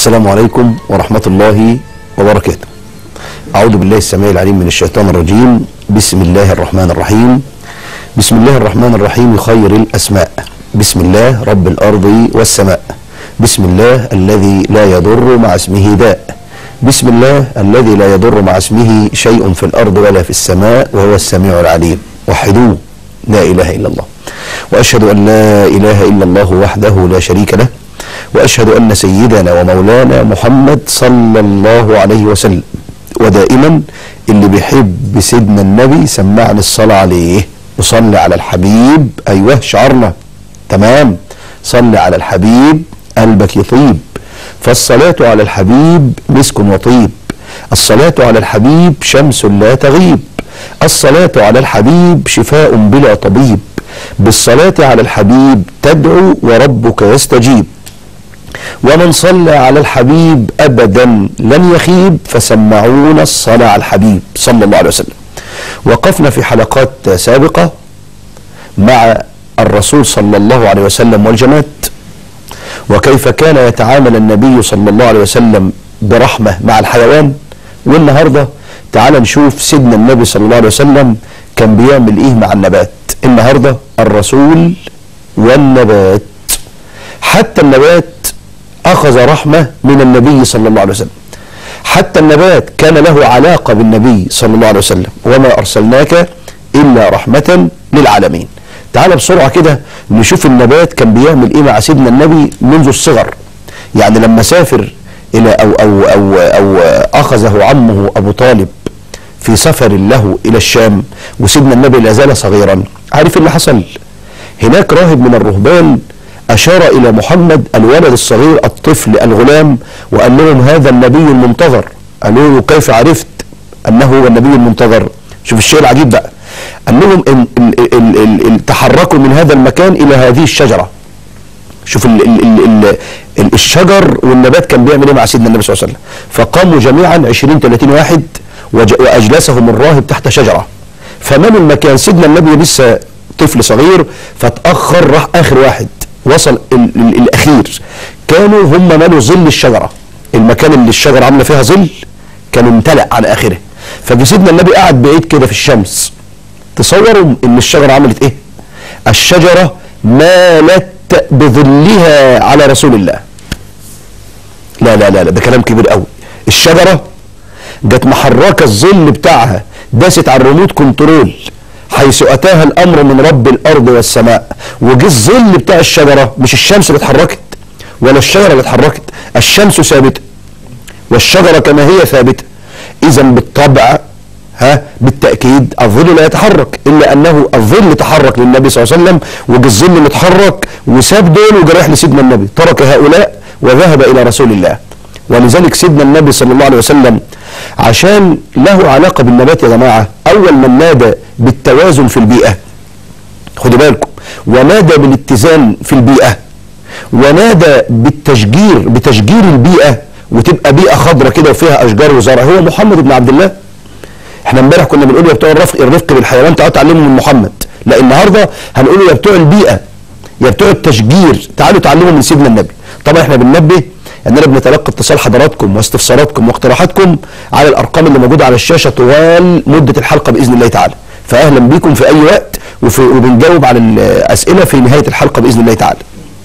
السلام عليكم ورحمة الله وبركاته أعوذ بالله السميع العليم من الشيطان الرجيم بسم الله الرحمن الرحيم بسم الله الرحمن الرحيم خير الأسماء بسم الله رب الأرض والسماء بسم الله الذي لا يضر مع اسمه داء بسم الله الذي لا يضر مع اسمه شيء في الأرض ولا في السماء وهو السميع العليم وحدوه لا إله إلا الله وأشهد أن لا إله إلا الله وحده لا شريك له واشهد ان سيدنا ومولانا محمد صلى الله عليه وسلم ودائما اللي بيحب سيدنا النبي سمعني الصلاه عليه وصلي على الحبيب ايوه شعرنا تمام صلي على الحبيب قلبك يطيب فالصلاه على الحبيب مسك وطيب الصلاه على الحبيب شمس لا تغيب الصلاه على الحبيب شفاء بلا طبيب بالصلاه على الحبيب تدعو وربك يستجيب ومن صلى على الحبيب ابدا لن يخيب فسمعونا الصلاه على الحبيب صلى الله عليه وسلم. وقفنا في حلقات سابقه مع الرسول صلى الله عليه وسلم والجماد وكيف كان يتعامل النبي صلى الله عليه وسلم برحمه مع الحيوان والنهارده تعال نشوف سيدنا النبي صلى الله عليه وسلم كان بيعمل ايه مع النبات. النهارده الرسول والنبات حتى النبات أخذ رحمة من النبي صلى الله عليه وسلم حتى النبات كان له علاقة بالنبي صلى الله عليه وسلم وما أرسلناك إلا رحمة للعالمين تعال بسرعة كده نشوف النبات كان بيعمل إيه مع سيدنا النبي منذ الصغر يعني لما سافر إلى أو أو أو أو أخذه عمه أبو طالب في سفر له إلى الشام وسيدنا النبي لا زال صغيرا عارف اللي حصل هناك راهب من الرهبان أشار إلى محمد الولد الصغير الطفل الغلام وقال لهم هذا النبي المنتظر قالوا له كيف عرفت أنه هو النبي المنتظر شوف الشيء العجيب بقى قال لهم إن ال ال ال ال تحركوا من هذا المكان إلى هذه الشجرة شوف ال ال ال ال الشجر والنبات كان بيعمل ايه مع سيدنا النبي صلى الله عليه وسلم فقاموا جميعا 20 30 واحد واجلسهم الراهب تحت شجره فمن المكان سيدنا النبي لسه طفل صغير فتاخر راح اخر واحد وصل ال ال الاخير كانوا هم مالوا ظل الشجره المكان اللي الشجره عامله فيها ظل كان امتلأ على اخره فجي سيدنا النبي قاعد بعيد كده في الشمس تصوروا ان الشجره عملت ايه الشجره مالت بظلها على رسول الله لا لا لا, لا ده كلام كبير قوي الشجره جت محركه الظل بتاعها داست على الريموت كنترول حيث اتاها الامر من رب الارض والسماء وجه الظل بتاع الشجره مش الشمس اللي اتحركت ولا الشجره اللي اتحركت الشمس ثابته والشجره كما هي ثابته اذا بالطبع ها بالتاكيد الظل لا يتحرك الا انه الظل تحرك للنبي صلى الله عليه وسلم وجه الظل متحرك وساب دول وجراح لسيدنا النبي ترك هؤلاء وذهب الى رسول الله ولذلك سيدنا النبي صلى الله عليه وسلم عشان له علاقه بالنبات يا جماعه اول من نادى بالتوازن في البيئة خدوا بالكم ونادى بالاتزان في البيئة ونادى بالتشجير بتشجير البيئة وتبقى بيئة خضراء كده وفيها أشجار وزرع هو محمد بن عبد الله احنا امبارح كنا بنقول يا بتوع الرفق الرفق بالحيوان تعالوا تعلموا من محمد لا النهارده هنقول يا بتوع البيئة يا بتوع التشجير تعالوا تعلموا من سيدنا النبي طبعا احنا بننبه اننا بنتلقى اتصال حضراتكم واستفساراتكم واقتراحاتكم على الارقام اللي موجوده على الشاشه طوال مده الحلقه باذن الله تعالى فاهلا بكم في اي وقت وفي وبنجاوب على الاسئله في نهايه الحلقه باذن الله تعالى.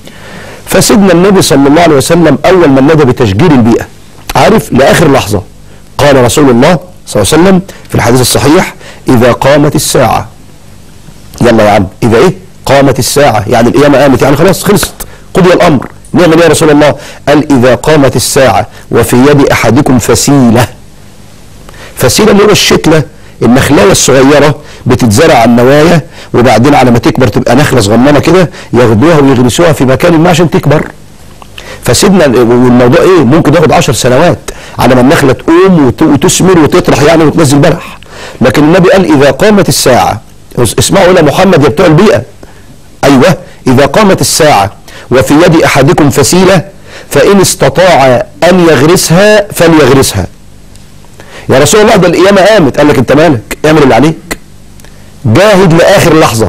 فسيدنا النبي صلى الله عليه وسلم اول من نادى بتشجير البيئه عارف لاخر لحظه قال رسول الله صلى الله عليه وسلم في الحديث الصحيح اذا قامت الساعه يلا يا عم اذا ايه؟ قامت الساعه يعني القيامه قامت يعني خلاص خلصت قضي الامر نعمل يا رسول الله؟ قال اذا قامت الساعه وفي يد احدكم فسيله فسيله اللي هو الشتله النخلايه الصغيره بتتزرع على النوايا وبعدين على ما تكبر تبقى نخله صغننه كده ياخدوها ويغرسوها في مكان ما عشان تكبر فسيبنا والموضوع ايه ممكن ياخد 10 سنوات على ما النخله تقوم وتثمر وتطرح يعني وتنزل بلح لكن النبي قال اذا قامت الساعه اسمعوا الى محمد يا بتوع البيئه ايوه اذا قامت الساعه وفي يد احدكم فسيله فان استطاع ان يغرسها فليغرسها يا رسول الله ده القيامه قامت قال لك انت مالك اعمل اللي عليك جاهد لاخر لحظه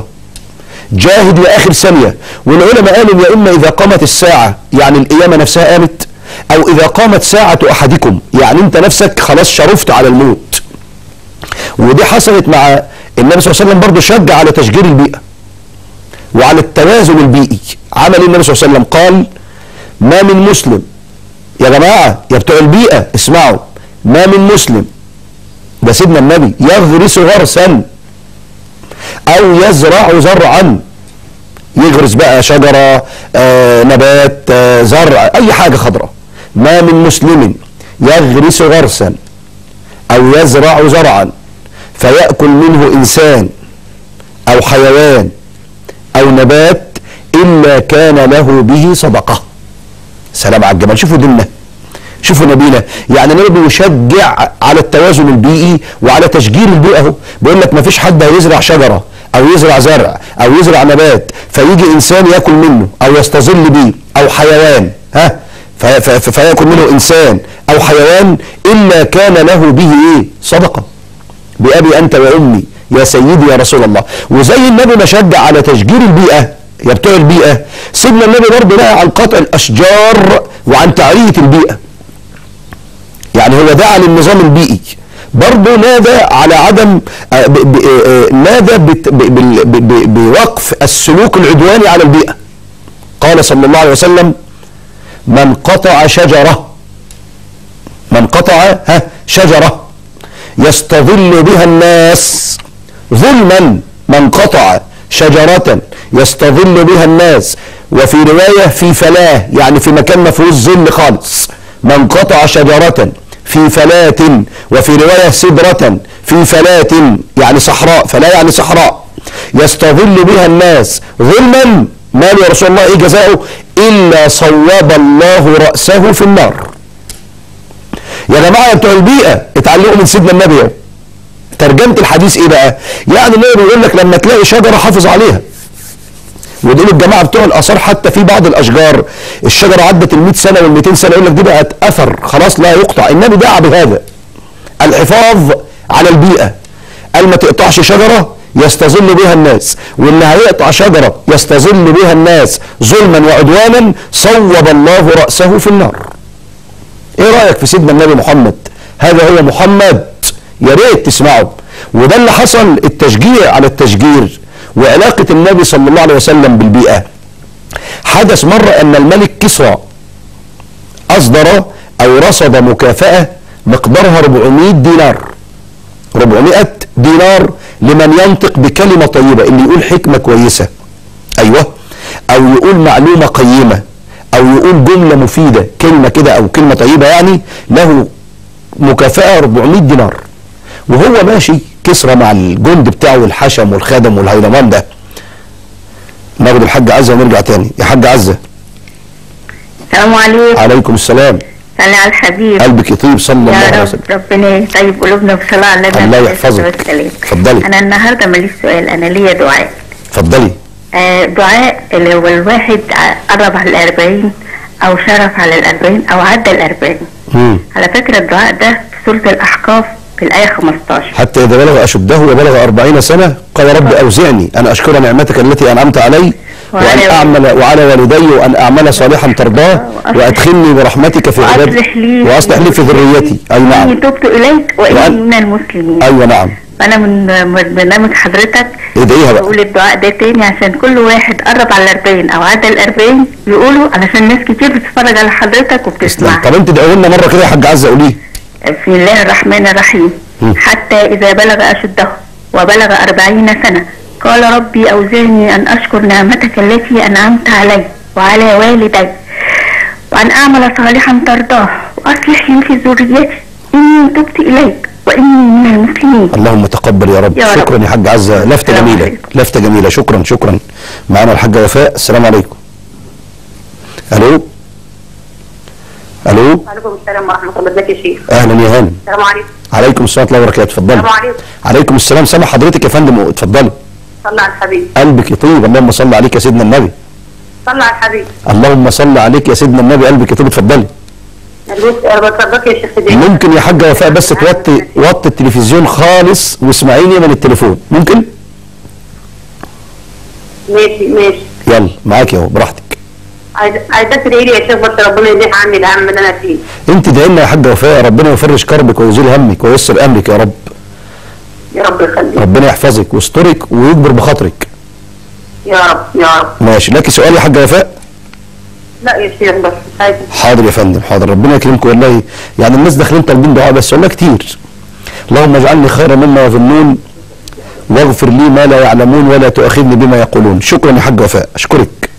جاهد لاخر ثانيه والعلماء قالوا يا اما اذا قامت الساعه يعني القيامه نفسها قامت او اذا قامت ساعة احدكم يعني انت نفسك خلاص شرفت على الموت ودي حصلت مع النبي صلى الله عليه وسلم برضه شجع على تشجير البيئة وعلى التوازن البيئي عمل إيه النبي صلى الله عليه وسلم قال ما من مسلم يا جماعة يا بتوع البيئة اسمعوا ما من مسلم ده سيدنا النبي يغرس غرسا او يزرع زرعا يغرس بقى شجرة آه نبات آه زرع اي حاجة خضراء ما من مسلم يغرس غرسا او يزرع زرعا فيأكل منه انسان او حيوان او نبات الا كان له به صدقة سلام على الجمال شوفوا ديننا شوفوا نبينا يعني النبي بيشجع على التوازن البيئي وعلى تشجير البيئه اهو بيقول لك ما فيش حد هيزرع شجره او يزرع زرع او يزرع نبات فيجي انسان ياكل منه او يستظل بيه او حيوان ها في- في- فياكل منه انسان او حيوان الا كان له به ايه صدقه بأبي أنت وأمي يا سيدي يا رسول الله وزي النبي ما شجع على تشجير البيئة يا بتوع البيئة سيدنا النبي برضه نهى عن قطع الأشجار وعن تعرية البيئة يعني هو دعا للنظام البيئي برضه نادى على عدم آه، ب- ب- آه، نادى بت- ب- بال- ب- ب- بوقف السلوك العدواني على البيئة قال صلى الله عليه وسلم من قطع شجرة من قطع ها شجرة يستظل بها الناس ظلما من قطع شجرة يستظل بها الناس وفي رواية في فلاة يعني في مكان ما فيهوش ظل خالص من قطع شجرة في فلاة وفي رواية سدرة في فلاة يعني صحراء فلا يعني صحراء يستظل بها الناس ظلما ماله يا رسول الله ايه جزاؤه الا صوب الله رأسه في النار يا جماعه يا بتوع البيئه اتعلموا من سيدنا النبي اهو ترجمه الحديث ايه بقى؟ يعني النبي بيقول لك لما تلاقي شجره حافظ عليها ودول الجماعه بتوع الاثار حتى في بعض الاشجار الشجره عدت ال 100 سنه وال 200 سنه يقول لك دي بقت اثر خلاص لا يقطع النبي دعا بهذا الحفاظ على البيئه قال ما تقطعش شجره يستظل بها الناس واللي هيقطع شجره يستظل بها الناس ظلما وعدوانا صوب الله راسه في النار ايه رايك في سيدنا النبي محمد هذا هو محمد يا ريت تسمعه وده اللي حصل التشجيع على التشجير وعلاقه النبي صلى الله عليه وسلم بالبيئه حدث مره ان الملك كسرى اصدر او رصد مكافاه مقدارها 400 دينار 400 دينار لمن ينطق بكلمه طيبه اللي يقول حكمه كويسه ايوه او يقول معلومه قيمه او يقول جمله مفيده كلمه كده او كلمه طيبه يعني له مكافاه 400 دينار وهو ماشي كسرى مع الجند بتاعه والحشم والخدم والهيلمان ده ناخد الحاج عزه ونرجع تاني يا حاج عزه السلام عليكم عليكم السلام صلى على الحبيب قلبك يطيب صلى الله عليه يا وسلم رب ربنا يطيب قلوبنا بصلاة على النبي الله عليه يحفظك. الصلاة والسلام. اتفضلي. أنا النهاردة ماليش سؤال أنا ليا دعاء اتفضلي آه دعاء اللي هو الواحد ع- قرب على الأربعين أو شرف على الأربعين أو عدى الأربعين مم. على فكرة الدعاء ده في سورة الأحقاف في الآية 15 حتى إذا بلغ أشده وبلغ أربعين سنة قال رب أوزعني أن أشكر نعمتك التي أنعمت علي وأن وعلى- أعمل وعلى والدي وأن أعمل صالحا ترضاه وأصلح- وأدخلني برحمتك في عبادك وأصلح لي وأصلح لي في ذريتي أي إني نعم تبت إليك وإني وأن- من المسلمين أيوة نعم فأنا من من برنامج حضرتك ادعيها بقى بقول الدعاء ده تاني عشان كل واحد قرب على الأربعين أو عدى الأربعين يقولوا علشان ناس كتير بتتفرج على حضرتك تسلم وبتسمع طب أنت ادعي لنا مرة كده يا حاج عزة قوليه بسم الله الرحمن الرحيم مم. حتى إذا بلغ أشده وبلغ أربعين سنة قال ربي أوزعني أن أشكر نعمتك التي أنعمت علي وعلى والدي وأن أعمل صالحا ترضاه وأصلح لي في ذريتي إني تبت إليك وإني من المسلمين اللهم تقبل يا رب يا رب. شكرا يا حاج عزة لفتة السلام جميلة عليكم. لفتة جميلة شكرا شكرا معانا الحاجة وفاء السلام عليكم ألو ألو وعليكم السلام ورحمة الله ازيك يا شيخ أهلا يا هانم السلام عليكم عليكم السلام ورحمة الله وبركاته اتفضلي السلام عليكم عليكم السلام سامع حضرتك يا فندم اتفضلي صلى على الحبيب قلبك يطيب اللهم صل عليك يا سيدنا النبي صلى على الحبيب اللهم صل عليك يا سيدنا النبي قلبك يطيب اتفضلي البص انا بتفضلك يا شيخ دي ممكن يا حاجه وفاء بس توطي وطي التلفزيون خالص واسمعيني من التليفون ممكن ماشي ماشي يلا معاك اهو براحتك عايز عايزاك تدعي لي يا شيخ بس ربنا يزيح عني الهم اللي انا فيه انت ادعي لنا يا حاجه وفاء ربنا يفرج كربك ويزيل همك وييسر امرك يا رب يا رب يخليك ربنا يحفظك ويسترك ويجبر بخاطرك يا رب يا رب ماشي لك سؤال يا حاجه وفاء لا يا شيخ بس مش عايز حاضر يا فندم حاضر ربنا يكرمكم والله يعني الناس داخلين طالبين دعاء بس والله كتير اللهم اجعلني خيرا مما يظنون واغفر لي ما لا يعلمون ولا تؤاخذني بما يقولون شكرا يا حاج وفاء اشكرك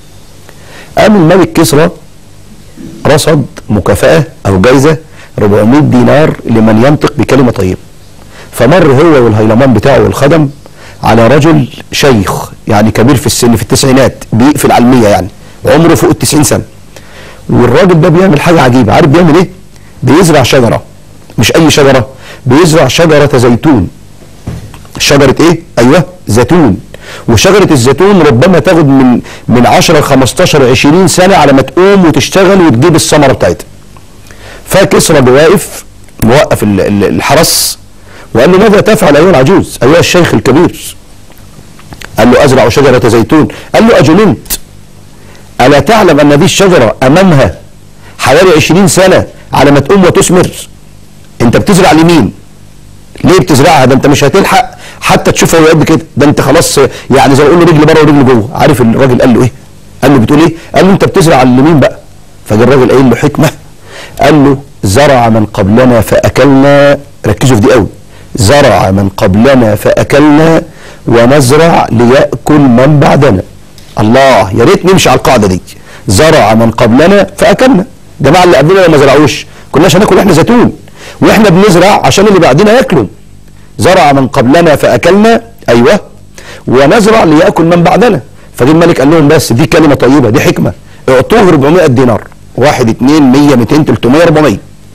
قام الملك كسرى رصد مكافأة أو جايزة 400 دينار لمن ينطق بكلمة طيبة فمر هو والهيلمان بتاعه والخدم على رجل شيخ يعني كبير في السن في التسعينات بيقفل على المية يعني عمره فوق التسعين سنة والراجل ده بيعمل حاجة عجيبة عارف بيعمل ايه بيزرع شجرة مش اي شجرة بيزرع شجرة زيتون شجرة ايه ايوه زيتون وشجرة الزيتون ربما تاخد من من 10 15 20 سنة على ما تقوم وتشتغل وتجيب الثمرة بتاعتها فكسرى بواقف موقف ال- ال- الحرس وقال له ماذا تفعل ايها العجوز ايها الشيخ الكبير قال له ازرع شجرة زيتون قال له اجننت ألا تعلم أن هذه الشجرة أمامها حوالي 20 سنة على ما تقوم وتثمر أنت بتزرع لمين ليه بتزرعها ده أنت مش هتلحق حتى تشوفها وهي قد كده ده أنت خلاص يعني زي ما يقولوا رجل بره ورجل جوه عارف الراجل قال له إيه قال له بتقول إيه قال له أنت بتزرع لمين بقى فجاء الراجل قايل له حكمة قال له زرع من قبلنا فأكلنا ركزوا في دي قوي زرع من قبلنا فأكلنا ونزرع ليأكل من بعدنا الله يا ريت نمشي على القاعده دي زرع من قبلنا فاكلنا جماعه اللي قبلنا ما زرعوش كناش هناكل احنا زيتون واحنا بنزرع عشان اللي بعدنا ياكلوا زرع من قبلنا فاكلنا ايوه ونزرع ليأكل من بعدنا فجه الملك قال لهم بس دي كلمه طيبه دي حكمه اعطوه 400 دينار واحد اتنين 100 200 300 400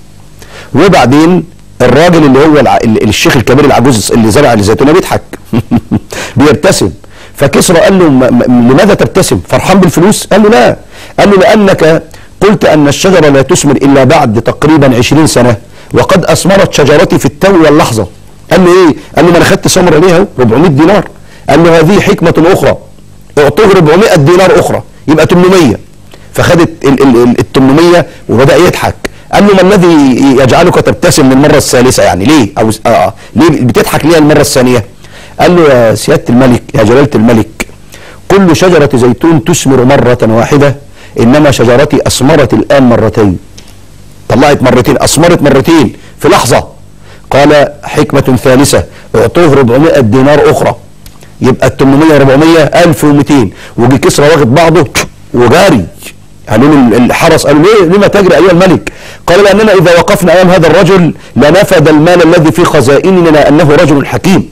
وبعدين الراجل اللي هو الع... ال- الشيخ الكبير العجوز اللي زرع الزيتونه بيضحك بيبتسم فكسرى قال له م... م... لماذا تبتسم فرحان بالفلوس قال له لا قال له لانك قلت ان الشجره لا تثمر الا بعد تقريبا 20 سنه وقد اثمرت شجرتي في التو واللحظه قال له ايه قال له ما انا خدت ثمره ليها أهو، 400 دينار قال له هذه حكمه اخرى اعطوه 400 دينار اخرى يبقى 800 فخدت ال ال ال ال 800 وبدا يضحك قال له ما الذي يجعلك تبتسم للمره الثالثه يعني ليه او س- آه ليه بتضحك ليه المره الثانيه قال له يا سياده الملك يا جلاله الملك كل شجره زيتون تثمر مره واحده انما شجرتي اثمرت الان مرتين طلعت مرتين اثمرت مرتين في لحظه قال حكمه ثالثه اعطوه 400 دينار اخرى يبقى ال 800 400 1200 وجي كسرى واخد بعضه وجاري قالوا له ال- الحرس قالوا ليه لما تجري ايها الملك؟ قال لاننا اذا وقفنا امام هذا الرجل لنفد المال الذي في خزائننا لانه رجل حكيم.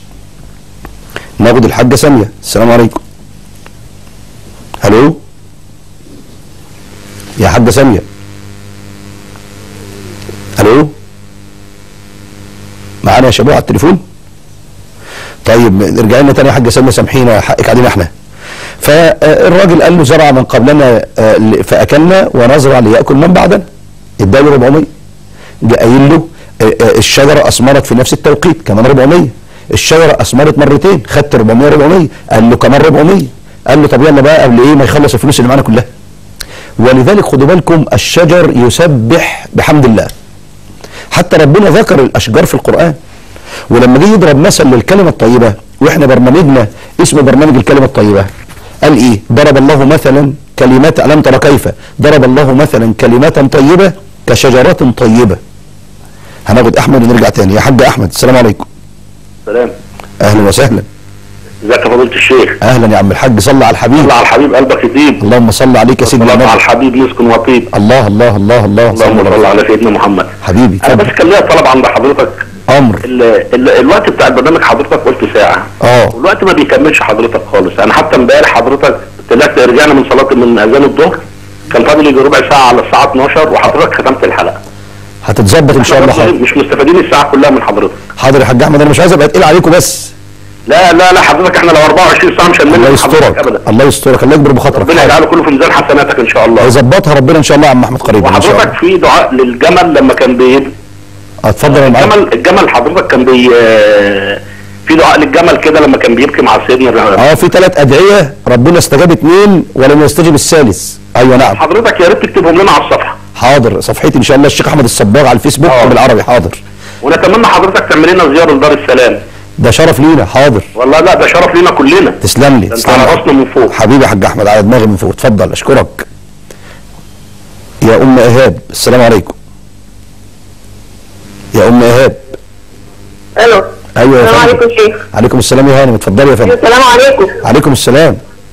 ناخد الحاجه ساميه السلام عليكم. الو يا حاجه ساميه الو معانا يا شباب على التليفون؟ طيب نرجع لنا تاني يا حاجه ساميه سامحينا حقك علينا احنا. فالراجل قال له زرع من قبلنا آه، فاكلنا ونزرع لياكل من بعدنا. اداله 400 جه قايل له آه، آه، الشجره اثمرت في نفس التوقيت كمان 400 الشجره اثمرت مرتين خدت 400 400 قال له كمان 400 قال له طب يلا بقى قبل ايه ما يخلص الفلوس اللي معانا كلها ولذلك خدوا بالكم الشجر يسبح بحمد الله حتى ربنا ذكر الاشجار في القران ولما جه يضرب مثل للكلمه الطيبه واحنا برنامجنا اسمه برنامج الكلمه الطيبه قال ايه ضرب الله مثلا كلمات الم ترى كيف ضرب الله مثلا كلمات طيبه كشجره طيبه هناخد احمد ونرجع تاني يا حاج احمد السلام عليكم سلام اهلا وسهلا ازيك يا فضيله الشيخ اهلا يا عم الحاج صلى على الحبيب صل على الحبيب قلبك يطيب اللهم صل عليك يا سيدنا صلاه على النبي الحبيب يسكن وطيب الله الله الله الله اللهم صل على سيدنا محمد حبيبي انا بس اتفضل كان ليا طلب عند حضرتك امر ال ال الوقت بتاع البرنامج حضرتك قلت ساعه اه والوقت ما بيكملش حضرتك خالص انا حتى امبارح حضرتك طلعت رجعنا من صلاه من اذان الظهر كان فاضل يجي ربع ساعه على الساعه 12 وحضرتك ختمت الحلقه هتتظبط ان شاء الله احنا حاضر مش مستفيدين الساعه كلها من حضرتك حاضر يا حاج احمد انا مش عايز ابقى تقيل عليكم بس لا لا لا حضرتك احنا لو 24 ساعه مش هنمل الله من حضرتك يسترك ابدا الله يسترك الله يكبر بخاطرك ربنا حاضر. يجعله كله في ميزان حسناتك ان شاء الله هيظبطها ربنا ان شاء الله يا عم احمد قريبا ان شاء الله وحضرتك في دعاء للجمل لما كان بي اتفضل يا معلم الجمل الجمل حضرتك كان بي في دعاء للجمل كده لما كان بيبكي مع سيدنا اه في ثلاث ادعيه ربنا استجاب اثنين ولم يستجب الثالث ايوه نعم حضرتك يا ريت تكتبهم لنا على الصفحه حاضر صفحتي ان شاء الله الشيخ احمد الصباغ على الفيسبوك آه. بالعربي حاضر ونتمنى حضرتك تعمل لنا زياره لدار السلام ده شرف لينا حاضر والله لا ده شرف لينا كلنا تسلم لي ده انت تسلم على لي. راسنا من فوق حبيبي يا حاج احمد على دماغي من فوق اتفضل اشكرك يا ام ايهاب السلام عليكم يا ام ايهاب الو ايوه يا السلام فندم عليكم شيخ عليكم السلام يا هانم اتفضلي يا فندم السلام عليكم عليكم السلام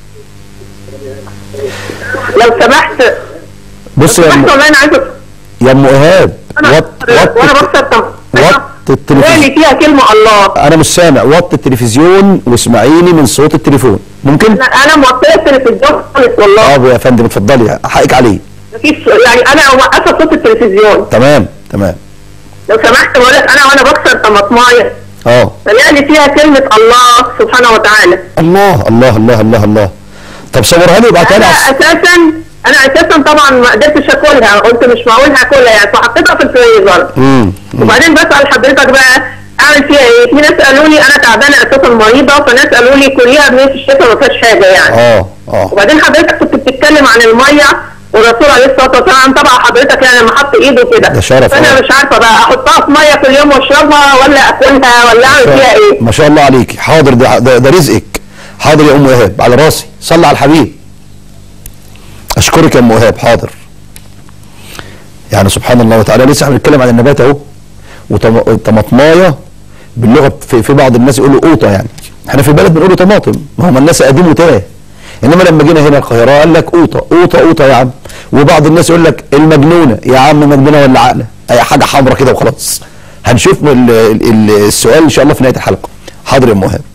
لو سمحت بص يا ام سمحت والله انا عايزه يا ام ايهاب انا وط وانا وط بكسر طم وط التلفزيون اللي فيها كلمه الله انا مش سامع وط التلفزيون واسمعيني من صوت التليفون ممكن انا انا موطيه التلفزيون خالص والله اه يا فندم اتفضلي حقك عليه مفيش يعني انا موقفه صوت التلفزيون تمام تمام لو سمحت بقول لك انا وانا بكسر طماطمايه اه فلاقي فيها كلمه الله سبحانه وتعالى الله الله الله الله الله طب صورها لي وابعتها لي انا على الس- اساسا انا اساسا طبعا ما قدرتش اكلها قلت مش معقول هاكلها يعني فحطيتها في الفريزر مم. مم. وبعدين بسال حضرتك بقى اعمل فيها ايه؟ في ناس قالوا لي انا تعبانه اساسا مريضه فناس قالوا لي كليها بنص الشتاء ما فيهاش حاجه يعني اه اه وبعدين حضرتك كنت بتتكلم عن الميه والرسول عليه الصلاه والسلام طبعا حضرتك يعني لما حط ايده كده ده شرف، فانا آه. مش عارفه بقى احطها في ميه كل يوم واشربها ولا اكلها ولا اعمل فيها ايه؟ ما شاء الله عليك حاضر ده, ده, ده رزقك حاضر يا ام ايهاب على راسي صلى على الحبيب اشكرك يا ام ايهاب حاضر يعني سبحان الله وتعالى لسه احنا بنتكلم عن النبات اهو وطماطمايه باللغه في, في بعض الناس يقولوا قوطه يعني احنا في البلد بنقولوا طماطم ما هم الناس قديم وتاه انما لما جينا هنا القاهره قال لك قوطه قوطه قوطه يا عم وبعض الناس يقول لك المجنونه يا عم مجنونه ولا عاقله اي حاجه حمراء كده وخلاص هنشوف ال- ال- السؤال ان شاء الله في نهايه الحلقه حاضر يا ام وهاب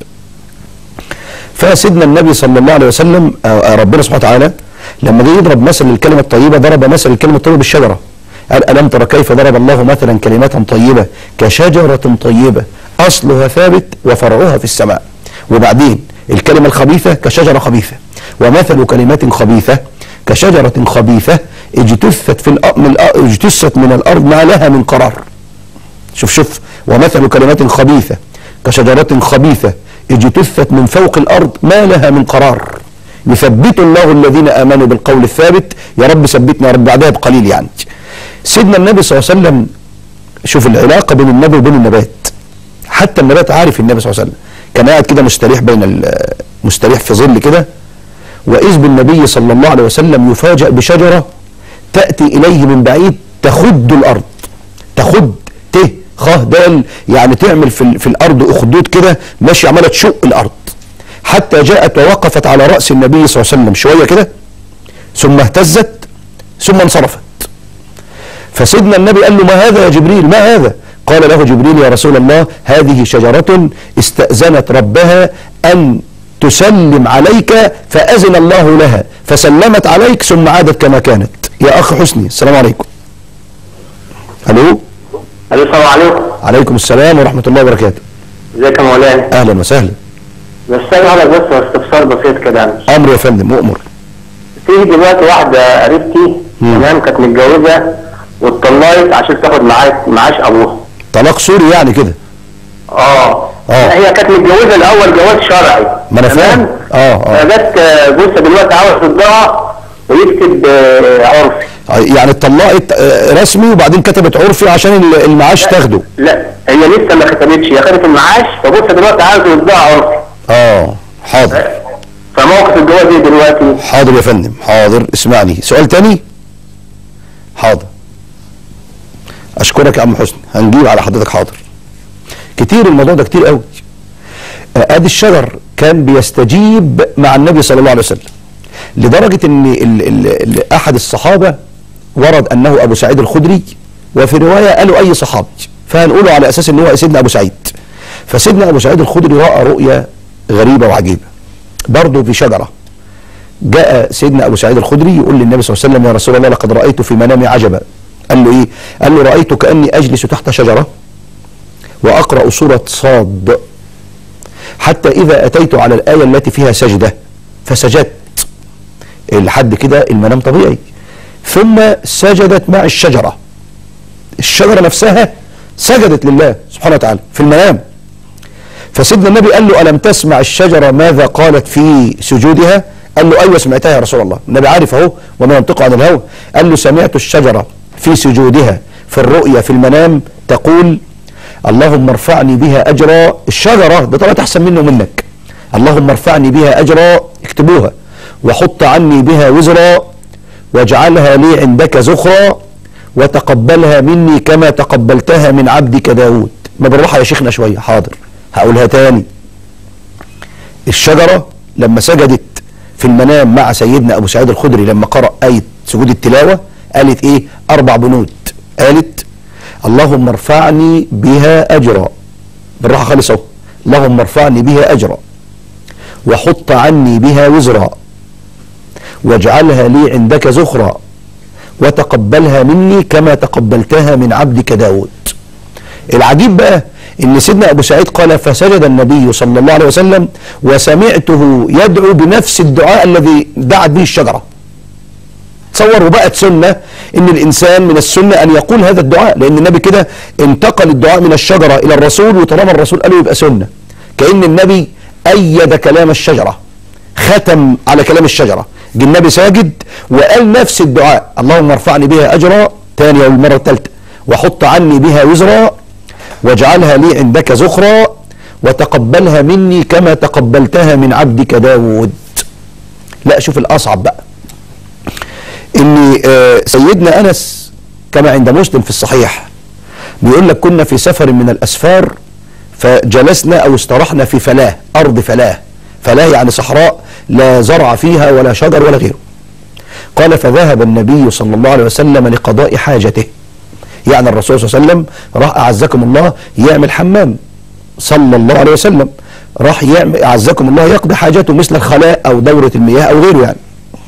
فسيدنا النبي صلى الله عليه وسلم آه، آه، ربنا سبحانه وتعالى لما جه يضرب مثل للكلمه الطيبه ضرب مثل الكلمه الطيبه بالشجره قال الم ترى كيف ضرب الله مثلا كلمه طيبه كشجره طيبه اصلها ثابت وفرعها في السماء وبعدين الكلمه الخبيثه كشجره خبيثه ومثل كلمات خبيثه كشجره خبيثه اجتثت في الأ- من الأ- اجتثت من الارض ما لها من قرار شوف شوف ومثل كلمات خبيثة كشجرة خبيثة اجتثت من فوق الأرض ما لها من قرار يثبت الله الذين آمنوا بالقول الثابت يا رب ثبتنا يا رب بعدها بقليل يعني سيدنا النبي صلى الله عليه وسلم شوف العلاقة بين النبي وبين النبات حتى النبات عارف النبي صلى الله عليه وسلم كان قاعد كده مستريح بين ال- مستريح في ظل كده وإذ بالنبي صلى الله عليه وسلم يفاجأ بشجرة تأتي إليه من بعيد تخد الأرض تخد ت خ دال يعني تعمل في, ال- في الأرض أخدود كده ماشي عمالة تشق الأرض حتى جاءت ووقفت على رأس النبي صلى الله عليه وسلم شوية كده ثم اهتزت ثم انصرفت فسيدنا النبي قال له ما هذا يا جبريل ما هذا قال له جبريل يا رسول الله هذه شجرة استأذنت ربها أن تسلم عليك فأذن الله لها فسلمت عليك ثم عادت كما كانت يا أخ حسني السلام عليكم ألو الو السلام عليكم عليكم السلام ورحمة الله وبركاته ازيك يا مولانا أهلا وسهلا بس انا على بس استفسار بسيط كده أمر يا فندم مؤمر في دلوقتي واحده قريبتي مم. تمام كانت متجوزه واتطلقت عشان تاخد معاش معاش ابوها طلاق سوري يعني كده اه آه. هي كانت متجوزه الاول جواز شرعي ما أنا فاهم. آه، آه. فجت آه، جوزها دلوقتي عاوز يرضعها ويكتب آه، عرفي يعني اتطلقت آه، رسمي وبعدين كتبت عرفي عشان ال- المعاش تاخده لا هي لسه ما كتبتش هي خدت المعاش فجوزها دلوقتي عاوز يرضعها عرفي اه حاضر فموقف الجواز ايه دلوقتي؟ حاضر يا فندم حاضر اسمعني سؤال تاني حاضر اشكرك يا عم حسني هنجيب على حضرتك حاضر كتير الموضوع ده كتير قوي آه، ادي الشجر كان بيستجيب مع النبي صلى الله عليه وسلم لدرجة ان ال ال ال احد الصحابة ورد انه ابو سعيد الخدري وفي رواية قالوا اي صحابي فهنقوله على اساس ان هو سيدنا ابو سعيد فسيدنا ابو سعيد الخدري رأى رؤية غريبة وعجيبة برضه في شجرة جاء سيدنا ابو سعيد الخدري يقول للنبي صلى الله عليه وسلم يا رسول الله لقد رايت في منامي عجبا قال له ايه قال له رايت كاني اجلس تحت شجره واقرا سوره صاد حتى اذا اتيت على الايه التي فيها سجده فسجدت لحد كده المنام طبيعي ثم سجدت مع الشجره الشجره نفسها سجدت لله سبحانه وتعالى في المنام فسيدنا النبي قال له ألم تسمع الشجرة ماذا قالت في سجودها قال له أيوة سمعتها يا رسول الله النبي عارف أهو وما ينطق عن الهوى قال له سمعت الشجرة في سجودها في الرؤيا في المنام تقول اللهم ارفعني بها أجرا الشجرة ده طلعت أحسن منه ومنك اللهم ارفعني بها أجرا اكتبوها وحط عني بها وزرا واجعلها لي عندك زخرا وتقبلها مني كما تقبلتها من عبدك داود ما بالراحة يا شيخنا شوية حاضر هقولها تاني الشجرة لما سجدت في المنام مع سيدنا أبو سعيد الخدري لما قرأ آية سجود التلاوة قالت إيه أربع بنود قالت اللهم ارفعني بها أجرا بالراحة خالص أهو اللهم ارفعني بها أجرا وحط عني بها وزرا واجعلها لي عندك زخرا وتقبلها مني كما تقبلتها من عبدك داود العجيب بقى ان سيدنا ابو سعيد قال فسجد النبي صلى الله عليه وسلم وسمعته يدعو بنفس الدعاء الذي دعت به الشجره تصور وبقت سنه ان الانسان من السنه ان يقول هذا الدعاء لان النبي كده انتقل الدعاء من الشجره الى الرسول وطالما الرسول قاله يبقى سنه كان النبي ايد كلام الشجره ختم على كلام الشجره جه النبي ساجد وقال نفس الدعاء اللهم ارفعني بها اجرا ثانيه والمره الثالثه وحط عني بها وزرا واجعلها لي عندك زخرا وتقبلها مني كما تقبلتها من عبدك داود لا شوف الاصعب بقى ان آه، سيدنا انس كما عند مسلم في الصحيح بيقول لك كنا في سفر من الاسفار فجلسنا او استراحنا في فلاه ارض فلاه فلاه يعني صحراء لا زرع فيها ولا شجر ولا غيره قال فذهب النبي صلى الله عليه وسلم لقضاء حاجته يعني الرسول صلى الله عليه وسلم راح اعزكم الله يعمل حمام صلى الله عليه وسلم راح يعمل اعزكم الله يقضي حاجته مثل الخلاء او دوره المياه او غيره يعني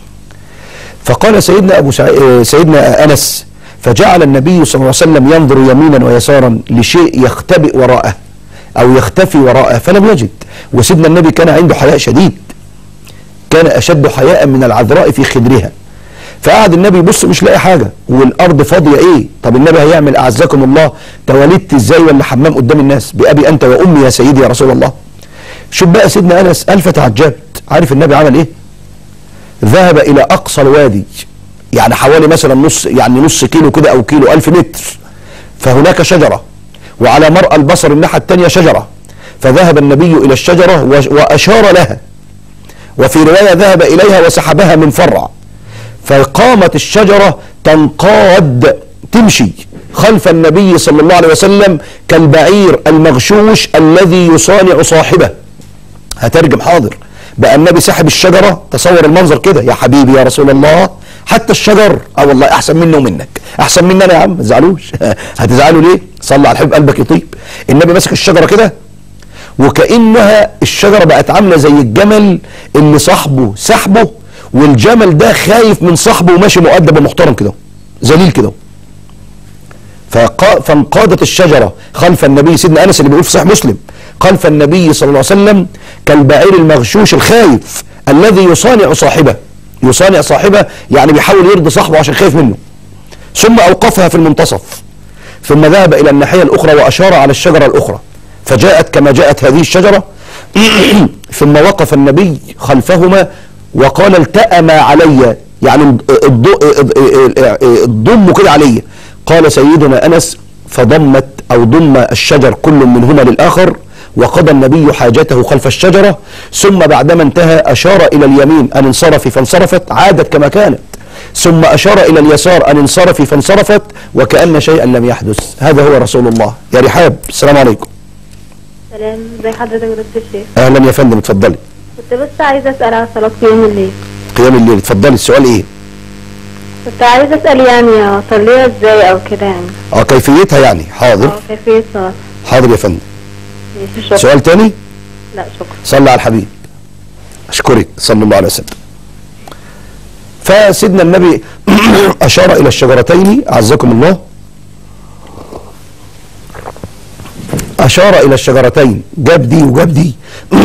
فقال سيدنا ابو سعيد سيدنا انس فجعل النبي صلى الله عليه وسلم ينظر يمينا ويسارا لشيء يختبئ وراءه او يختفي وراءه فلم يجد وسيدنا النبي كان عنده حياء شديد كان اشد حياء من العذراء في خدرها فقعد النبي يبص مش لاقي حاجه والارض فاضيه ايه طب النبي هيعمل اعزكم الله تولدت ازاي ولا حمام قدام الناس بابي انت وامي يا سيدي يا رسول الله شوف بقى سيدنا انس قال فتعجبت عارف النبي عمل ايه ذهب الى اقصى الوادي يعني حوالي مثلا نص يعني نص كيلو كده او كيلو الف متر فهناك شجره وعلى مرأى البصر الناحيه الثانيه شجره فذهب النبي الى الشجره و- واشار لها وفي روايه ذهب اليها وسحبها من فرع فقامت الشجرة تنقاد تمشي خلف النبي صلى الله عليه وسلم كالبعير المغشوش الذي يصانع صاحبه هترجم حاضر بقى النبي سحب الشجرة تصور المنظر كده يا حبيبي يا رسول الله حتى الشجر اه والله احسن منه ومنك احسن مني انا يا عم ما تزعلوش هتزعلوا ليه صلى على الحبيب قلبك يطيب النبي ماسك الشجرة كده وكأنها الشجرة بقت عاملة زي الجمل اللي صاحبه سحبه والجمل ده خايف من صاحبه وماشي مؤدب ومحترم كده ذليل كده فقا فانقادت الشجرة خلف النبي سيدنا أنس اللي بيقول في صحيح مسلم خلف النبي صلى الله عليه وسلم كالبعير المغشوش الخايف الذي يصانع صاحبه يصانع صاحبه يعني بيحاول يرضي صاحبه عشان خايف منه ثم أوقفها في المنتصف ثم ذهب إلى الناحية الأخرى وأشار على الشجرة الأخرى فجاءت كما جاءت هذه الشجرة ثم وقف النبي خلفهما وقال التأما علي يعني ضموا كده علي قال سيدنا أنس فضمت أو ضم الشجر كل منهما للآخر وقضى النبي حاجته خلف الشجرة ثم بعدما انتهى أشار إلى اليمين أن انصرفي فانصرفت عادت كما كانت ثم أشار إلى اليسار أن انصرفي فانصرفت وكأن شيئا لم يحدث هذا هو رسول الله يا رحاب السلام عليكم سلام ازي حضرتك يا دكتور شيخ أهلا يا فندم اتفضلي كنت بس عايزه اسال على صلاه يوم الليل قيام الليل اتفضلي السؤال ايه كنت عايزه اسال يعني اصليها ازاي او كده يعني اه كيفيتها يعني حاضر اه كيفيه صلاه حاضر يا فندم ماشي شكرا سؤال تاني لا شكرا صلى على الحبيب اشكرك صلى الله عليه وسلم فسيدنا النبي اشار الى الشجرتين اعزكم الله اشار الى الشجرتين جاب دي وجاب دي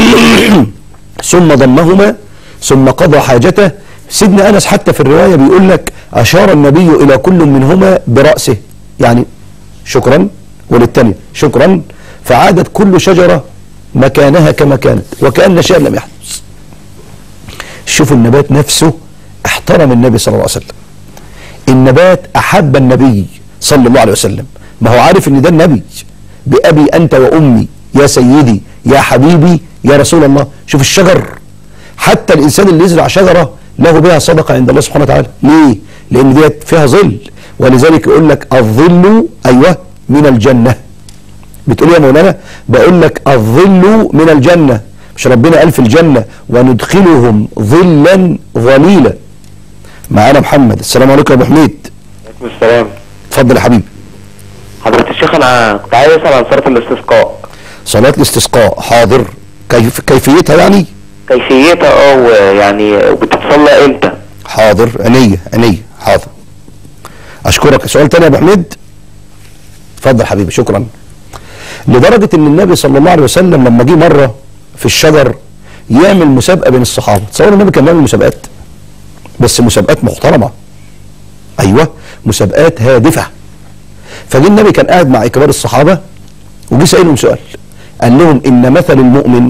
ثم ضمهما ثم قضى حاجته سيدنا انس حتى في الروايه بيقول لك اشار النبي الى كل منهما براسه يعني شكرا وللتاني شكرا فعادت كل شجره مكانها كما كانت وكأن شيئا لم يحدث شوفوا النبات نفسه احترم النبي صلى الله عليه وسلم النبات احب النبي صلى الله عليه وسلم ما هو عارف ان ده النبي بأبي انت وامي يا سيدي يا حبيبي يا رسول الله شوف الشجر حتى الانسان اللي يزرع شجره له بها صدقه عند الله سبحانه وتعالى ليه لان ديت فيها ظل ولذلك يقول لك الظل ايوه من الجنه بتقول يا مولانا بقول لك الظل من الجنه مش ربنا قال في الجنه وندخلهم ظلا ظليلا معانا محمد السلام عليكم يا ابو حميد عليكم السلام اتفضل يا حبيبي حضرة الشيخ انا كنت عايز اسال عن صلاة الاستسقاء صلاه الاستسقاء حاضر كيف كيفيتها يعني كيفيتها اه ويعني بتتصلى امتى؟ حاضر عينيا عينيا حاضر اشكرك سؤال تاني يا ابو حميد اتفضل حبيبي شكرا لدرجه ان النبي صلى الله عليه وسلم لما جه مره في الشجر يعمل مسابقه بين الصحابه تصور النبي كان بيعمل مسابقات بس مسابقات محترمه ايوه مسابقات هادفه فجه النبي كان قاعد مع كبار الصحابه وجه سألهم سؤال قال لهم ان مثل المؤمن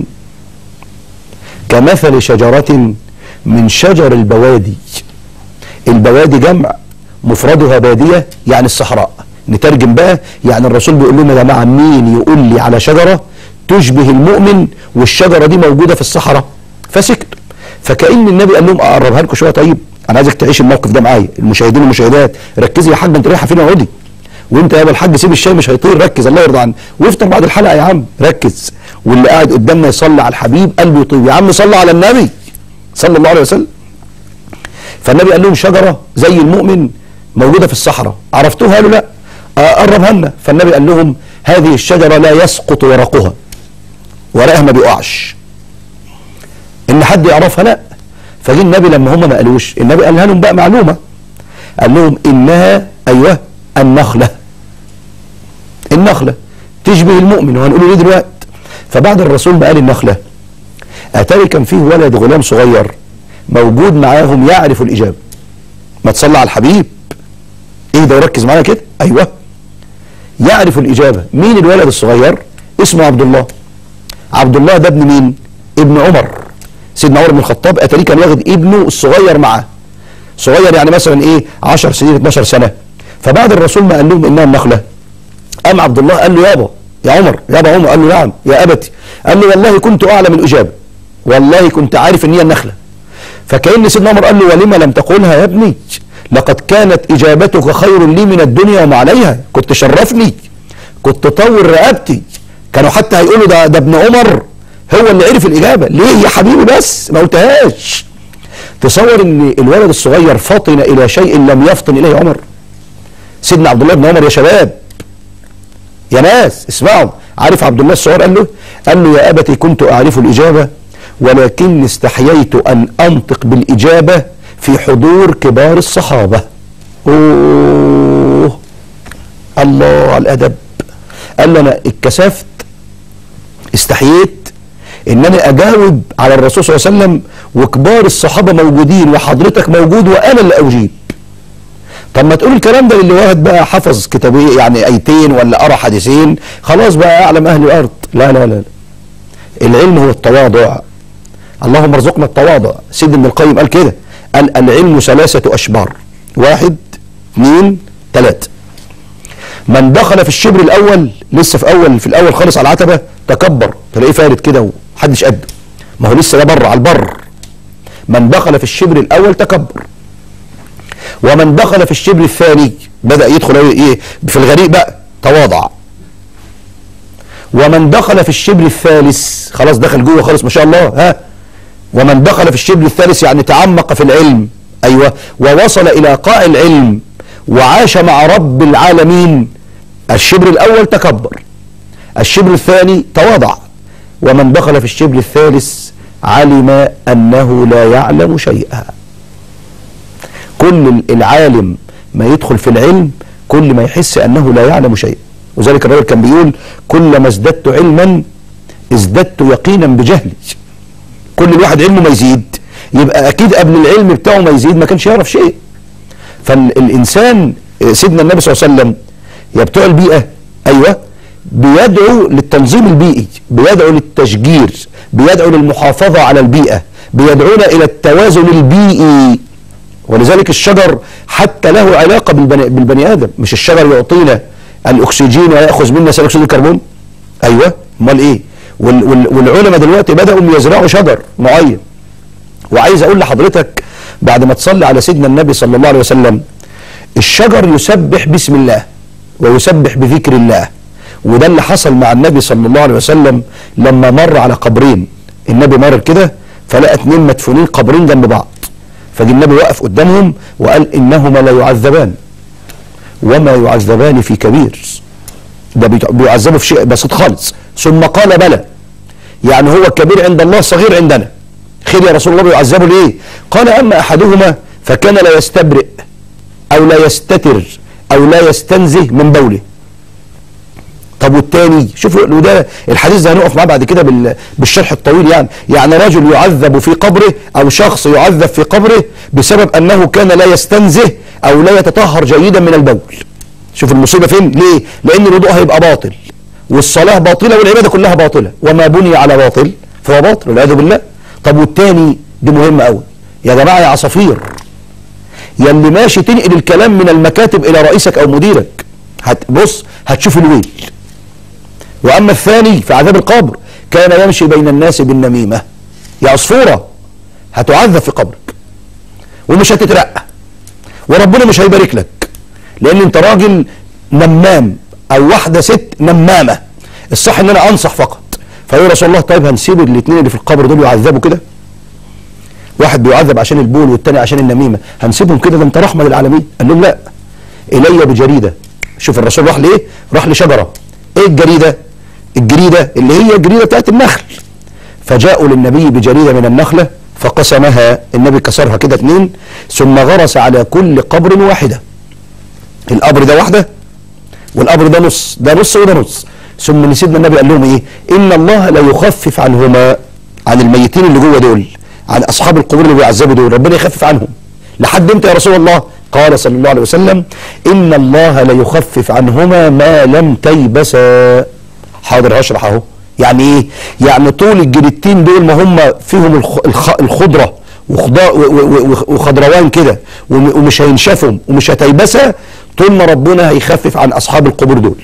كمثل شجره من شجر البوادي البوادي جمع مفردها باديه يعني الصحراء نترجم بقى يعني الرسول بيقول لهم يا جماعه مين يقول لي على شجره تشبه المؤمن والشجره دي موجوده في الصحراء فسكتوا فكأن النبي قال لهم اقربها لكم شويه طيب انا عايزك تعيش الموقف ده معايا المشاهدين والمشاهدات ركزي يا حاج انت رايحه فين اقعدي وانت يا ابو الحاج سيب الشاي مش هيطير ركز الله يرضى عنك وافطر بعد الحلقه يا عم ركز واللي قاعد قدامنا يصلي على الحبيب قلبه يطيب يا عم صلى على النبي صلى الله عليه وسلم فالنبي قال لهم شجره زي المؤمن موجوده في الصحراء عرفتوها قالوا لا آه، قربها لنا فالنبي قال لهم هذه الشجره لا يسقط ورقها ورقها ما بيقعش ان حد يعرفها لا فجه النبي لما هم ما قالوش النبي قالها لهم بقى معلومه قال لهم انها ايوه النخله النخله تشبه المؤمن وهنقول ليه دلوقتي فبعد الرسول ما قال النخله اتاري كان فيه ولد غلام صغير موجود معاهم يعرف الاجابه ما تصلى على الحبيب ايه ده وركز معايا كده ايوه يعرف الاجابه مين الولد الصغير اسمه عبد الله عبد الله ده ابن مين ابن عمر سيدنا عمر بن الخطاب اتاري كان واخد ابنه الصغير معاه صغير يعني مثلا ايه 10 سنين 12 سنه فبعد الرسول ما قال لهم انها النخله قام عبد الله قال له يابا يا عمر يابا عمر قال له نعم يا ابتي قال له والله كنت اعلم الاجابه والله كنت عارف ان هي النخله فكأن سيدنا عمر قال له ولما لم تقولها يا ابني لقد كانت اجابتك خير لي من الدنيا وما عليها كنت شرفني كنت طور رقبتي كانوا حتى هيقولوا ده ده ابن عمر هو اللي عرف الاجابه ليه يا حبيبي بس ما قلتهاش تصور ان الولد الصغير فطن الى شيء لم يفطن اليه عمر سيدنا عبد الله بن عمر يا شباب يا ناس اسمعوا عارف عبد الله الصغير قال له قال له يا ابتي كنت اعرف الاجابه ولكني استحييت ان انطق بالاجابه في حضور كبار الصحابه اوه الله على الادب قال له انا اتكسفت استحييت ان انا اجاوب على الرسول صلى الله عليه وسلم وكبار الصحابه موجودين وحضرتك موجود وانا اللي اجيب طب ما تقول الكلام ده للي واحد بقى حفظ كتابين يعني ايتين ولا قرا حديثين خلاص بقى اعلم اهل الارض لا لا لا, لا. العلم هو التواضع اللهم ارزقنا التواضع سيد ابن القيم قال كده قال العلم ثلاثة أشبار واحد اثنين ثلاثة من دخل في الشبر الأول لسه في أول في الأول خالص على العتبة تكبر تلاقيه فارد كده ومحدش قده ما هو لسه ده بره على البر من دخل في الشبر الأول تكبر ومن دخل في الشبر الثاني بدأ يدخل ايه في الغريق بقى تواضع ومن دخل في الشبر الثالث خلاص دخل جوه خالص ما شاء الله ها ومن دخل في الشبر الثالث يعني تعمق في العلم ايوه ووصل الى قاع العلم وعاش مع رب العالمين الشبر الاول تكبر الشبر الثاني تواضع ومن دخل في الشبر الثالث علم انه لا يعلم شيئا كل العالم ما يدخل في العلم كل ما يحس انه لا يعلم شيئا وذلك الراجل كان بيقول كلما ازددت علما ازددت يقينا بجهلي كل الواحد علمه ما يزيد يبقى اكيد قبل العلم بتاعه ما يزيد ما كانش يعرف شيء فالانسان سيدنا النبي صلى الله عليه وسلم يا بتوع البيئه ايوه بيدعو للتنظيم البيئي بيدعو للتشجير بيدعو للمحافظة على البيئة بيدعونا إلى التوازن البيئي ولذلك الشجر حتى له علاقة بالبني, بالبني آدم مش الشجر يعطينا الأكسجين ويأخذ منا ثاني أكسيد الكربون أيوة أمال إيه وال وال والعلماء دلوقتي بدأوا يزرعوا شجر معين وعايز أقول لحضرتك بعد ما تصلي على سيدنا النبي صلى الله عليه وسلم الشجر يسبح باسم الله ويسبح بذكر الله وده اللي حصل مع النبي صلى الله عليه وسلم لما مر على قبرين النبي مر كده فلقى اتنين مدفونين قبرين جنب بعض فجي النبي وقف قدامهم وقال انهما لا يعذبان وما يعذبان في كبير ده بيت- بيعذبوا في شيء بسيط خالص ثم قال بلى يعني هو كبير عند الله صغير عندنا خير يا رسول الله بيعذبوا ليه قال اما احدهما فكان لا يستبرئ او لا يستتر او لا يستنزه من بوله طب والتاني شوفوا وده الحديث ده هنقف معاه بعد كده بال- بالشرح الطويل يعني يعني رجل يعذب في قبره او شخص يعذب في قبره بسبب انه كان لا يستنزه او لا يتطهر جيدا من البول شوف المصيبه فين ليه لان الوضوء هيبقى باطل والصلاه باطله والعباده كلها باطله وما بني على باطل فهو باطل والعياذ بالله طب والتاني دي مهمه قوي يا جماعه يا عصافير يا اللي ماشي تنقل الكلام من المكاتب الى رئيسك او مديرك هت بص هتشوف الويل واما الثاني في عذاب القبر كان يمشي بين الناس بالنميمه يا عصفوره هتعذب في قبرك ومش هتترقى وربنا مش هيبارك لك لان انت راجل نمام او واحده ست نمامه الصح ان انا انصح فقط فيقول رسول الله طيب هنسيب الاثنين اللي في القبر دول يعذبوا كده واحد بيعذب عشان البول والتاني عشان النميمه هنسيبهم كده ده انت رحمه للعالمين قال لهم لا الي بجريده شوف الرسول راح لايه راح لشجره ايه الجريده الجريده اللي هي الجريده بتاعت النخل فجاءوا للنبي بجريده من النخله فقسمها النبي كسرها كده اتنين ثم غرس على كل قبر واحده القبر ده واحده والقبر ده نص ده نص وده نص ثم سيدنا النبي قال لهم ايه ان الله لا يخفف عنهما عن الميتين اللي جوه دول عن اصحاب القبور اللي بيعذبوا دول ربنا يخفف عنهم لحد امتى يا رسول الله قال صلى الله عليه وسلم ان الله لا يخفف عنهما ما لم تيبسا حاضر هشرح اهو يعني ايه يعني طول الجريدتين دول ما هم فيهم الخ- الخ- الخضره وخضا- و- و- و- وخضروان كده وم- ومش هينشفهم ومش هتيبسا طول ما ربنا هيخفف عن اصحاب القبور دول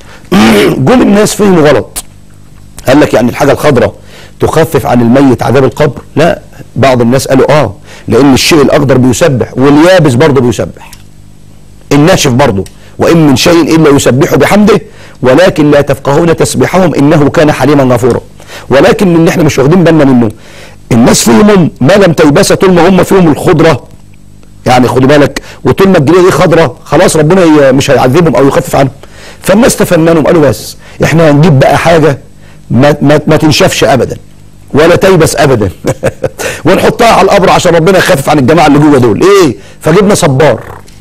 جول الناس فهموا غلط قال لك يعني الحاجه الخضراء تخفف عن الميت عذاب القبر لا بعض الناس قالوا اه لان الشيء الاخضر بيسبح واليابس برضه بيسبح الناشف برضه وان من شيء الا يسبح بحمده ولكن لا تفقهون تسبيحهم انه كان حليما غفورا ولكن من اللي احنا مش واخدين بالنا منه الناس فيهم ما لم تيبس طول ما هم فيهم الخضره يعني خدوا بالك وطول ما الجنيه دي خضراء خلاص ربنا ي- مش هيعذبهم او يخفف عنهم فالناس تفننوا قالوا بس احنا هنجيب بقى حاجه ما, ما, ما تنشفش ابدا ولا تيبس ابدا ونحطها على القبر عشان ربنا يخفف عن الجماعه اللي جوه دول ايه فجبنا صبار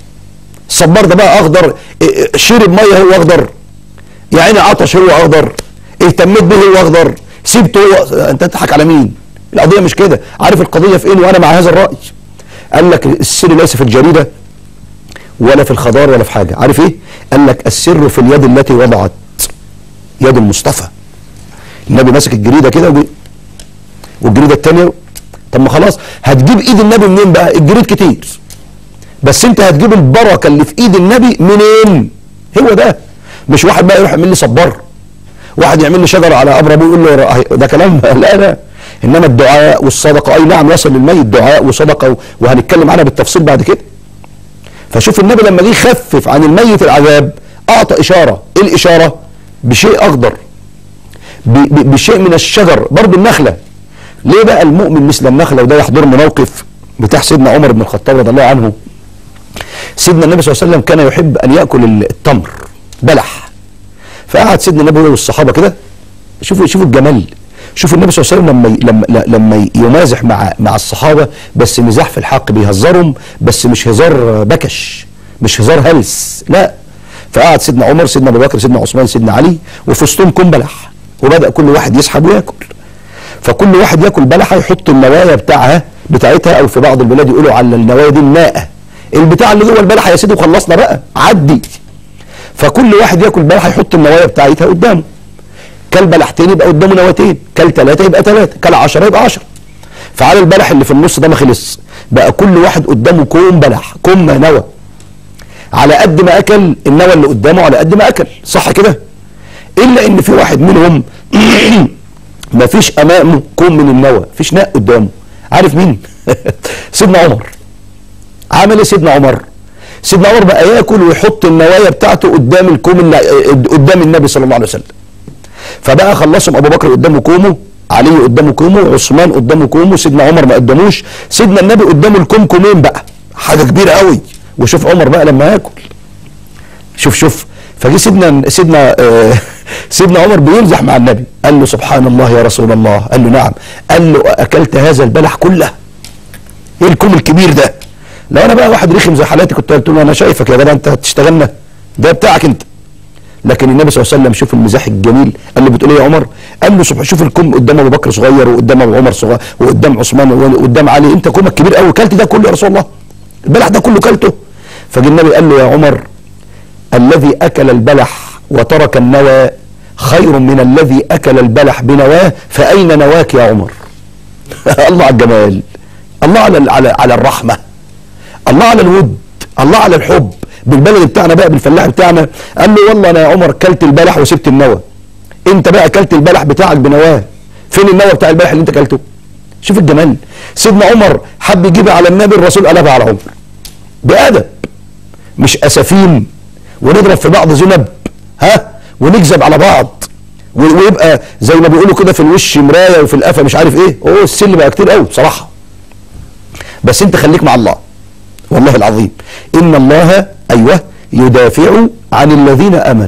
الصبار ده بقى اخضر إيه- إيه، شرب ميه هو اخضر يا عيني عطش هو اخضر اهتميت به هو اخضر سيبته هو انت تضحك على مين القضيه مش كده عارف القضيه في ايه وانا مع هذا الراي قال لك السر ليس في الجريده ولا في الخضار ولا في حاجه عارف ايه قال لك السر في اليد التي وضعت يد المصطفى النبي ماسك الجريده كده وبي- والجريده الثانيه طب ما خلاص هتجيب ايد النبي منين بقى الجريد كتير بس انت هتجيب البركه اللي في ايد النبي منين هو ده مش واحد بقى يروح يعمل لي صبار واحد يعمل لي شجره على قبر ابوه يقول له ر- ده كلام لا لا انما الدعاء والصدقه اي نعم يصل للميت دعاء وصدقه وهنتكلم عنها بالتفصيل بعد كده فشوف النبي لما جه يخفف عن الميت العذاب اعطى اشاره ايه الاشاره بشيء اخضر ب- ب- بشيء من الشجر برضه النخله ليه بقى المؤمن مثل النخله وده يحضرنا موقف بتاع سيدنا عمر بن الخطاب رضي الله عنه سيدنا النبي صلى الله عليه وسلم كان يحب ان ياكل ال- التمر بلح فقعد سيدنا النبي هو والصحابه كده شوفوا شوفوا الجمال شوفوا النبي صلى الله عليه وسلم لما ي- لما ل- لما يمازح مع مع الصحابه بس مزاح في الحق بيهزرهم بس مش هزار بكش مش هزار هلس لا فقعد سيدنا عمر سيدنا ابو بكر سيدنا عثمان سيدنا علي وفي وسطهم كوم بلح وبدا كل واحد يسحب وياكل فكل واحد ياكل بلحه يحط النوايا بتاعها بتاعتها او في بعض البلاد يقولوا على النوايا دي الناقه البتاع اللي جوه البلحه يا سيدي وخلصنا بقى عدي فكل واحد ياكل بلحه يحط النوايا بتاعتها قدامه كل بلحتين يبقى قدامه نواتين كل ثلاثه يبقى ثلاثه كل 10 يبقى 10 فعلى البلح اللي في النص ده ما خلص بقى كل واحد قدامه كوم بلح كوم نوى على قد ما اكل النوى اللي قدامه على قد ما اكل صح كده الا ان في واحد منهم ما فيش امامه كوم من النوى فيش ناء قدامه عارف مين سيدنا عمر عمل ايه سيدنا عمر سيدنا عمر بقى ياكل ويحط النوايا بتاعته قدام الكوم النا- قدام النبي صلى الله عليه وسلم فبقى خلصهم ابو بكر قدامه كومه علي قدامه كومه عثمان قدامه كومه سيدنا عمر ما قداموش سيدنا النبي قدامه الكوم كومين بقى حاجه كبيره قوي وشوف عمر بقى لما ياكل شوف شوف فجه سيدنا سيدنا آه سيدنا عمر بيمزح مع النبي قال له سبحان الله يا رسول الله قال له نعم قال له اكلت هذا البلح كله ايه الكوم الكبير ده لو انا بقى واحد رخم زي حالاتي كنت قلت له انا شايفك يا جدع انت هتشتغلنا ده بتاعك انت لكن النبي صلى الله عليه وسلم شوف المزاح الجميل قال له بتقول ايه يا عمر قال له سبحان شوف الكم قدام ابو بكر صغير وقدام ابو عمر صغير وقدام عثمان وقدام علي انت كومك كبير قوي كلت ده كله يا رسول الله البلح ده كله كلته فجه النبي قال له يا عمر الذي اكل البلح وترك النوى خير من الذي اكل البلح بنواه فاين نواك يا عمر الله على الجمال الله على على على الرحمه الله على الود الله على الحب بالبلد بتاعنا بقى بالفلاح بتاعنا قال له والله انا يا عمر كلت البلح وسبت النوى انت بقى كلت البلح بتاعك بنواه فين النوى بتاع البلح اللي انت كلته شوف الجمال سيدنا عمر حب يجيبها على النبي الرسول قلبها على عمر بادب مش اسفين ونضرب في بعض ذنب ها ونكذب على بعض و- ويبقى زي ما بيقولوا كده في الوش مرايه وفي القفا مش عارف ايه اوه السل بقى كتير قوي بصراحه بس انت خليك مع الله والله العظيم ان الله ايوه يدافع عن الذين امنوا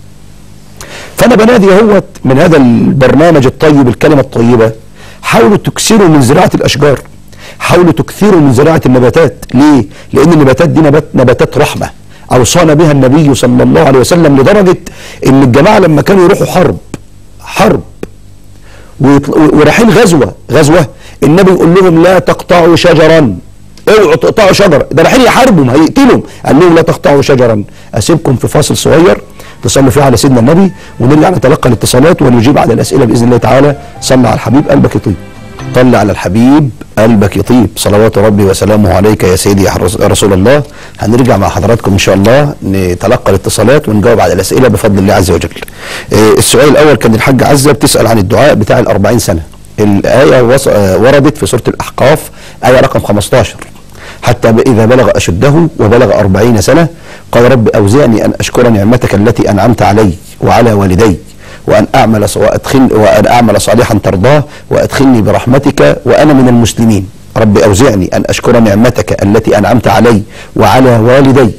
فانا بنادي اهوت من هذا البرنامج الطيب الكلمه الطيبه حاولوا تكسروا من زراعه الاشجار حاولوا تكثروا من زراعه النباتات ليه لان النباتات دي نبات نباتات رحمه اوصانا بها النبي صلى الله عليه وسلم لدرجه ان الجماعه لما كانوا يروحوا حرب حرب ويطل- ورايحين غزوه غزوه النبي يقول لهم لا تقطعوا شجرا اوعوا تقطعوا شجره ده رايحين يحاربوا هيقتلهم قال لهم لا تقطعوا شجرا اسيبكم في فاصل صغير تصلوا فيه على سيدنا النبي ونرجع نتلقى الاتصالات ونجيب على الاسئله باذن الله تعالى صلى على الحبيب قلبك يطيب طل على الحبيب قلبك يطيب صلوات ربي وسلامه عليك يا سيدي يا حرس- يا رسول الله هنرجع مع حضراتكم ان شاء الله نتلقى الاتصالات ونجاوب على الاسئله بفضل الله عز وجل آه، السؤال الاول كان الحاج عزه بتسال عن الدعاء بتاع الأربعين سنه الايه وص- آه، وردت في سوره الاحقاف ايه رقم 15 حتى إذا بلغ أشده وبلغ أربعين سنة قال رب أوزعني أن أشكر نعمتك التي أنعمت علي وعلى والدي وأن أعمل ص- وأدخل وأن أعمل صالحا ترضاه وأدخلني برحمتك وأنا من المسلمين رب أوزعني أن أشكر نعمتك التي أنعمت علي وعلى والدي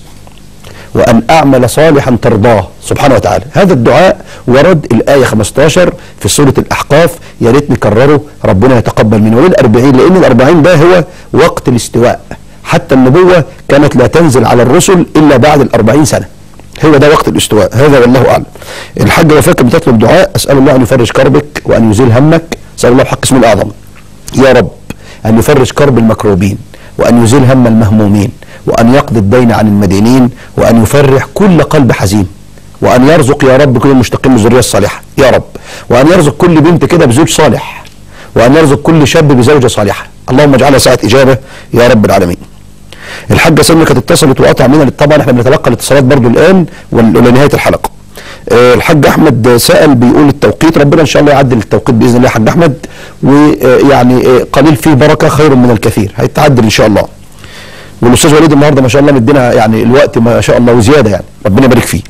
وأن أعمل صالحا ترضاه سبحانه وتعالى هذا الدعاء ورد الآية 15 في سورة الأحقاف يا ريت نكرره ربنا يتقبل منه وليه الأربعين لأن الأربعين ده هو وقت الاستواء حتى النبوة كانت لا تنزل على الرسل إلا بعد الأربعين سنة هو ده وقت الاستواء هذا والله أعلم الحاجة وفاة كانت بتطلب دعاء أسأل الله أن يفرج كربك وأن يزيل همك أسأل الله بحق اسمه الأعظم يا رب أن يفرج كرب المكروبين وأن يزيل هم المهمومين وأن يقضي الدين عن المدينين وأن يفرح كل قلب حزين وأن يرزق يا رب كل المشتقين بالذرية الصالحة يا رب وأن يرزق كل بنت كده بزوج صالح وأن يرزق كل شاب بزوجة صالحة اللهم اجعلها ساعة إجابة يا رب العالمين الحاجة سلمى كانت اتصلت وقطع منها طبعا احنا بنتلقى الاتصالات برضو الآن ولنهاية الحلقة آه، الحاج احمد سال بيقول التوقيت ربنا ان شاء الله يعدل التوقيت باذن الله يا حاج احمد ويعني آه، قليل فيه بركه خير من الكثير هيتعدل ان شاء الله والاستاذ وليد النهارده ما شاء الله مدينا يعني الوقت ما شاء الله وزياده يعني ربنا يبارك فيه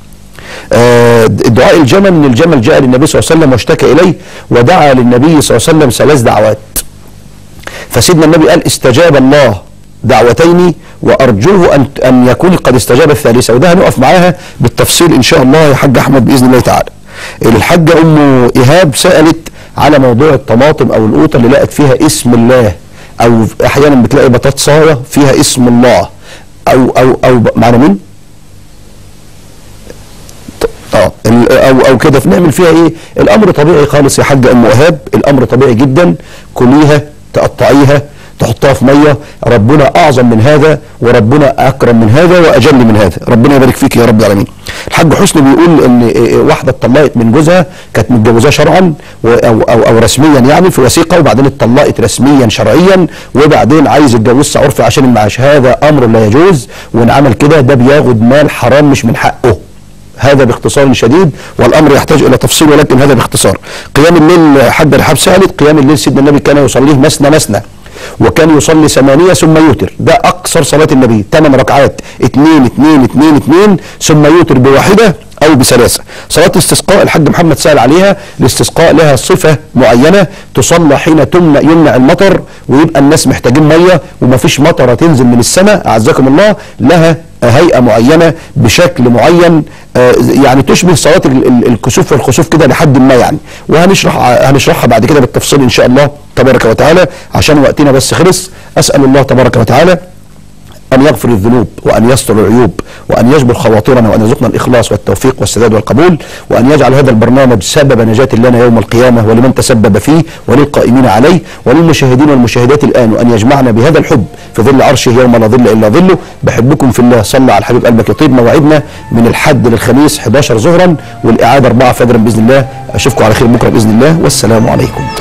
آه، دعاء الجمل ان الجمل جاء للنبي صلى الله عليه وسلم واشتكى اليه ودعا للنبي صلى الله عليه وسلم ثلاث دعوات فسيدنا النبي قال استجاب الله دعوتين وارجوه ان ان يكون قد استجاب الثالثه وده هنقف معاها بالتفصيل ان شاء الله يا حاج احمد باذن الله تعالى. الحاجه ام ايهاب سالت على موضوع الطماطم او القوطه اللي لقت فيها اسم الله او احيانا بتلاقي بطاطسايه فيها اسم الله او او او معنا مين؟ اه ال- او او كده فنعمل فيها ايه الامر طبيعي خالص يا حاج ام وهاب الامر طبيعي جدا كليها تقطعيها تحطها في ميه ربنا اعظم من هذا وربنا اكرم من هذا واجل من هذا ربنا يبارك فيك يا رب العالمين الحاج حسني بيقول ان إيه إيه واحده اتطلقت من جوزها كانت متجوزاه شرعا و- او او, أو رسميا يعني في وثيقه وبعدين اتطلقت رسميا شرعيا وبعدين عايز يتجوزها عرفي عشان المعاش هذا امر لا يجوز وان عمل كده ده بياخد مال حرام مش من حقه هذا باختصار شديد والامر يحتاج الى تفصيل ولكن هذا باختصار قيام الليل حاج رحاب سالت قيام الليل سيدنا النبي كان يصليه مثنى مثنى وكان يصلي ثمانية ثم يوتر ده أقصر صلاة النبي ثمان ركعات اثنين اثنين اثنين اثنين ثم يوتر بواحدة أو بثلاثة صلاة الاستسقاء الحاج محمد سأل عليها الاستسقاء لها صفة معينة تصلى حين تمنع يمنع المطر ويبقى الناس محتاجين مية ومفيش مطرة تنزل من السماء أعزكم الله لها هيئة معينة بشكل معين آه، يعني تشبه صلاة ال- ال- الكسوف والخسوف كده لحد ما يعني وهنشرح هنشرحها بعد كده بالتفصيل إن شاء الله تبارك وتعالى عشان وقتنا بس خلص أسأل الله تبارك وتعالى أن يغفر الذنوب وأن يستر العيوب وأن يجبر خواطرنا وأن يرزقنا الإخلاص والتوفيق والسداد والقبول وأن يجعل هذا البرنامج سبب نجاة لنا يوم القيامة ولمن تسبب فيه وللقائمين عليه وللمشاهدين والمشاهدات الآن وأن يجمعنا بهذا الحب في ظل عرشه يوم لا ظل إلا ظله بحبكم في الله صلى على الحبيب قلبك يطيب موعدنا من الحد للخميس 11 ظهرا والإعادة 4 فجرا بإذن الله أشوفكم على خير بكرة بإذن الله والسلام عليكم